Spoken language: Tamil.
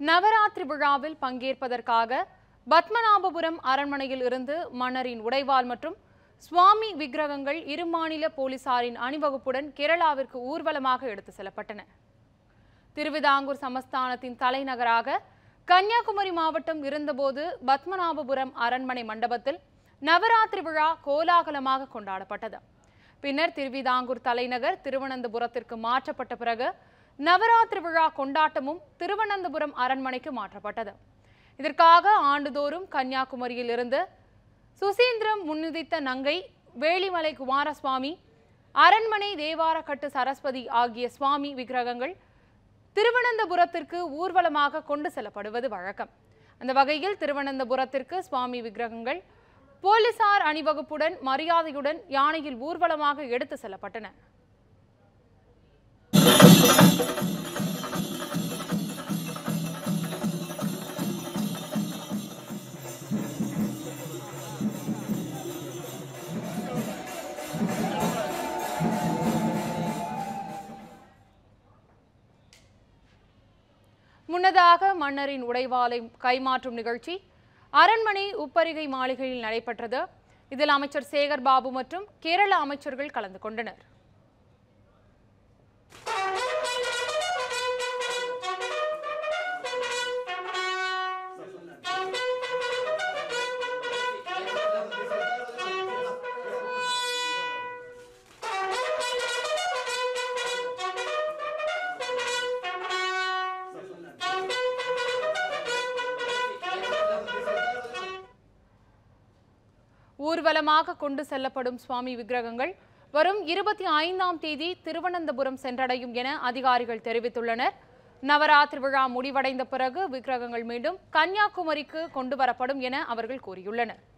நவராத்திரி விழாவில் பங்கேற்பதற்காக பத்மநாபபுரம் அரண்மனையில் இருந்து மன்னரின் உடைவாள் மற்றும் சுவாமி விக்கிரகங்கள் இரு மாநில போலீசாரின் அணிவகுப்புடன் கேரளாவிற்கு ஊர்வலமாக எடுத்து செல்லப்பட்டன திருவிதாங்கூர் சமஸ்தானத்தின் தலைநகராக கன்னியாகுமரி மாவட்டம் இருந்தபோது பத்மநாபபுரம் அரண்மனை மண்டபத்தில் நவராத்திரி விழா கோலாகலமாக கொண்டாடப்பட்டது பின்னர் திருவிதாங்கூர் தலைநகர் திருவனந்தபுரத்திற்கு மாற்றப்பட்ட பிறகு நவராத்திரி விழா கொண்டாட்டமும் திருவனந்தபுரம் அரண்மனைக்கு மாற்றப்பட்டது இதற்காக ஆண்டுதோறும் கன்னியாகுமரியில் இருந்து சுசீந்திரம் முன்னுதித்த நங்கை வேளிமலை குமாரசுவாமி அரண்மனை தேவாரக்கட்டு சரஸ்வதி ஆகிய சுவாமி விக்கிரகங்கள் திருவனந்தபுரத்திற்கு ஊர்வலமாக கொண்டு செல்லப்படுவது வழக்கம் அந்த வகையில் திருவனந்தபுரத்திற்கு சுவாமி விக்கிரகங்கள் போலீசார் அணிவகுப்புடன் மரியாதையுடன் யானையில் ஊர்வலமாக எடுத்து செல்லப்பட்டன முன்னதாக மன்னரின் உடைவாளை கைமாற்றும் நிகழ்ச்சி அரண்மனை உப்பரிகை மாளிகையில் நடைபெற்றது இதில் அமைச்சர் சேகர் பாபு மற்றும் கேரள அமைச்சர்கள் கலந்து கொண்டனர் ஊர்வலமாக கொண்டு செல்லப்படும் சுவாமி விக்கிரகங்கள் வரும் இருபத்தி ஐந்தாம் தேதி திருவனந்தபுரம் சென்றடையும் என அதிகாரிகள் தெரிவித்துள்ளனர் நவராத்திரி விழா முடிவடைந்த பிறகு விக்கிரகங்கள் மீண்டும் கன்னியாகுமரிக்கு கொண்டு வரப்படும் என அவர்கள் கூறியுள்ளனர்